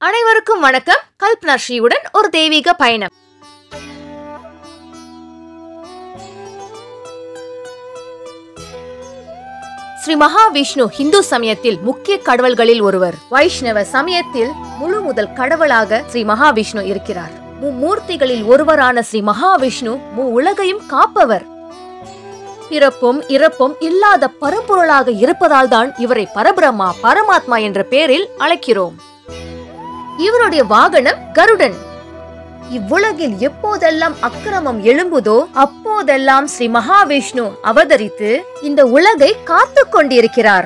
அனைவருக்கும் வணக்கம் கல்பனா ஸ்ரீயுடன் ஒரு தெய்வீக பயணம் ஸ்ரீ மகாவிஷ்ணு இந்து சமயத்தில் முக்கிய கடவுள்களில் ஒருவர் வைஷ்ணவ சமயத்தில் முழு முதல் கடவுளாக ஸ்ரீ மகாவிஷ்ணு இருக்கிறார் மும்மூர்த்திகளில் ஒருவரான ஸ்ரீ மகாவிஷ்ணு மு உலகையும் காப்பவர் பிறப்பும் இறப்பும் இல்லாத பரம்பொருளாக இருப்பதால் தான் இவரை பரபிரம்மா பரமாத்மா என்ற பெயரில் அழைக்கிறோம் இவருடைய வாகனம் கருடன் இவ்வுலகில் எப்போதெல்லாம் அக்கிரமம் எழும்புதோ அப்போதெல்லாம் ஸ்ரீ மகாவிஷ்ணு அவதரித்து இந்த உலகை காத்து கொண்டிருக்கிறார்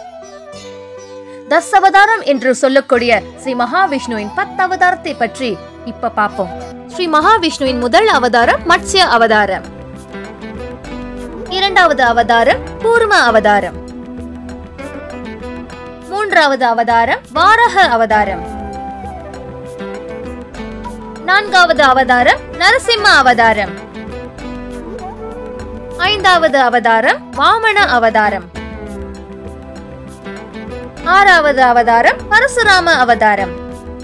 தசவதாரம் என்று சொல்லக்கூடிய ஸ்ரீ மகாவிஷ்ணுவின் பத்து அவதாரத்தை பற்றி இப்ப பாப்போம் ஸ்ரீ மகாவிஷ்ணுவின் முதல் அவதாரம் மத்ஸ்ய அவதாரம் இரண்டாவது அவதாரம் கூர்ம அவதாரம் மூன்றாவது அவதாரம் வாரக அவதாரம் நான்காவது அவதாரம் நரசிம்ம அவதாரம் ஐந்தாவது அவதாரம் வாமன அவதாரம் ஆறாவது அவதாரம் பரசுராம அவதாரம்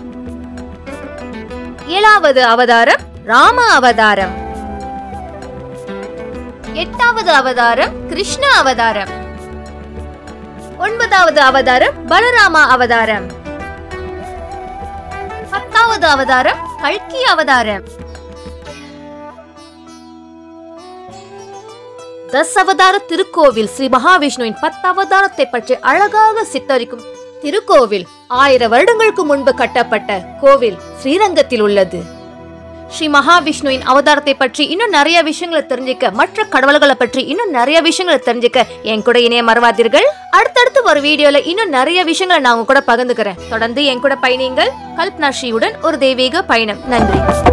ஏழாவது அவதாரம் ராம அவதாரம் எட்டாவது அவதாரம் கிருஷ்ண அவதாரம் ஒன்பதாவது அவதாரம் பலராம அவதாரம் பத்தாவது அவதாரம் கல்கி அவதாரம் தசவதார திருக்கோவில் ஸ்ரீ மகாவிஷ்ணுவின் பத்தவதாரத்தை பற்றி அழகாக சித்தரிக்கும் திருக்கோவில் ஆயிரம் வருடங்களுக்கு முன்பு கட்டப்பட்ட கோவில் ஸ்ரீரங்கத்தில் உள்ளது ஸ்ரீ மகாவிஷ்ணுவின் அவதாரத்தை பற்றி இன்னும் நிறைய விஷயங்களை தெரிஞ்சுக்க மற்ற கடவுள்களை பற்றி இன்னும் நிறைய விஷயங்களை தெரிஞ்சுக்க என் கூட இணைய மறவாதீர்கள் அடுத்தடுத்து ஒரு வீடியோல இன்னும் நிறைய விஷயங்களை நான் உங்க கூட பகிர்ந்துக்கிறேன் தொடர்ந்து என் கூட பயணிங்கள் கல்பனா ஸ்ரீயுடன் ஒரு தெய்வீக பயணம் நன்றி